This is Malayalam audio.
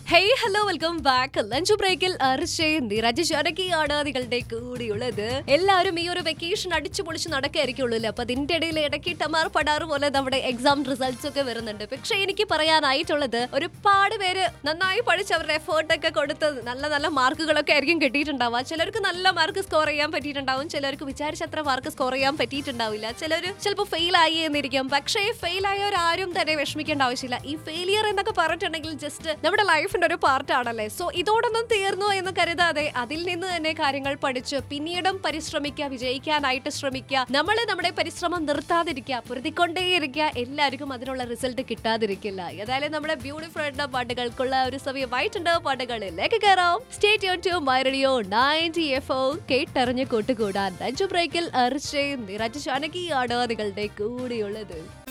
hey hello welcome back lunch ബ്രേക്കിൽ അർഷയും നിരജ് ശരക്കിയാണ് നിങ്ങളുടെ കൂടിയുള്ളത് എല്ലാവരും ഈ ഒരു വെക്കേഷൻ അടിച്ചു പൊളിച്ച് നടക്കായിരിക്കുള്ളൂ അപ്പൊ അതിന്റെ ഇടയിൽ ഇടയ്ക്ക് ടമാർ പടാറ് പോലെ നമ്മുടെ എക്സാം റിസൾട്ട്സ് ഒക്കെ വരുന്നുണ്ട് പക്ഷെ എനിക്ക് പറയാനായിട്ടുള്ളത് ഒരുപാട് പേര് നന്നായി പഠിച്ച് അവരുടെ എഫേർട്ട് ഒക്കെ കൊടുത്ത് നല്ല നല്ല മാർക്കുകളൊക്കെ ആയിരിക്കും കിട്ടിയിട്ടുണ്ടാവുക ചിലർക്ക് നല്ല മാർക്ക് സ്കോർ ചെയ്യാൻ പറ്റിയിട്ടുണ്ടാവും ചിലർക്ക് വിചാരിച്ചത്ര മാർക്ക് സ്കോർ ചെയ്യാൻ പറ്റിയിട്ടുണ്ടാവില്ല ചിലർ ചിലപ്പോൾ ഫെയിൽ ആയി എന്നിരിക്കും പക്ഷേ ഫെയിൽ ആയവരാരും തന്നെ വിഷമിക്കേണ്ട ആവശ്യമില്ല ഈ ഫെയിലിയർ എന്നൊക്കെ പറഞ്ഞിട്ടുണ്ടെങ്കിൽ ജസ്റ്റ് നമ്മുടെ ലൈഫിന്റെ ഒരു പാർട്ടാണല്ലേ സോ ഇതോടൊന്നും തീർന്നു എന്ന് കരുതാതെ അതിൽ നിന്ന് തന്നെ കാര്യങ്ങൾ പഠിച്ച് പിന്നീടും പരിശ്രമിക്കുക വിജയിക്കാനായിട്ട് ശ്രമിക്കുക നമ്മൾ നമ്മുടെ പരിശ്രമം നിർത്താതിരിക്കുക പൊരുതിക്കൊണ്ടേയിരിക്കുക എല്ലാവർക്കും അതിനുള്ള റിസൾട്ട് കിട്ടാതിരിക്കില്ല ഏതായാലും നമ്മുടെ ബ്യൂട്ടിഫുൾ ആയിട്ടുള്ള പാട്ടുകൾക്കുള്ള ഒരു സമയമായിട്ടുണ്ട് പാട്ടുകളിലേക്ക് കയറാം state to my radio ninety F ഒ കേട്ടറിഞ്ഞ് കൂട്ടുകൂടാൻ ലഞ്ച് ബ്രേക്കിൽ അർച്ചയും നിറച്ച് ചാനകിയാണ് നിങ്ങളുടെ കൂടെയുള്ളത്